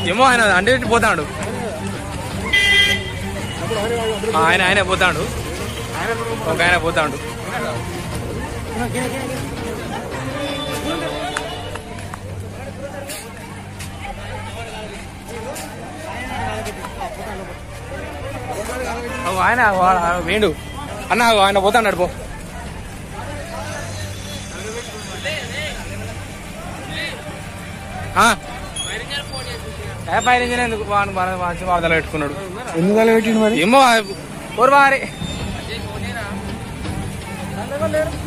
ఏమో ఆయన అంటే పోతాడు ఆ, ఆయన ఆయన పోతాడు ఒక ఆయన పోతాడు అగో ఆయన వా- ఆ, వేండు అన్న అగో ఆయన పోతాడు పో ఆ. ఏ ఫైర్ ఇంజిన్ ఎందుకు వాడు మన మంచి వార్తలు పెట్టుకున్నాడు ఎందుకు అలా పెట్టిండు మరి ఏమో ఓరు వారి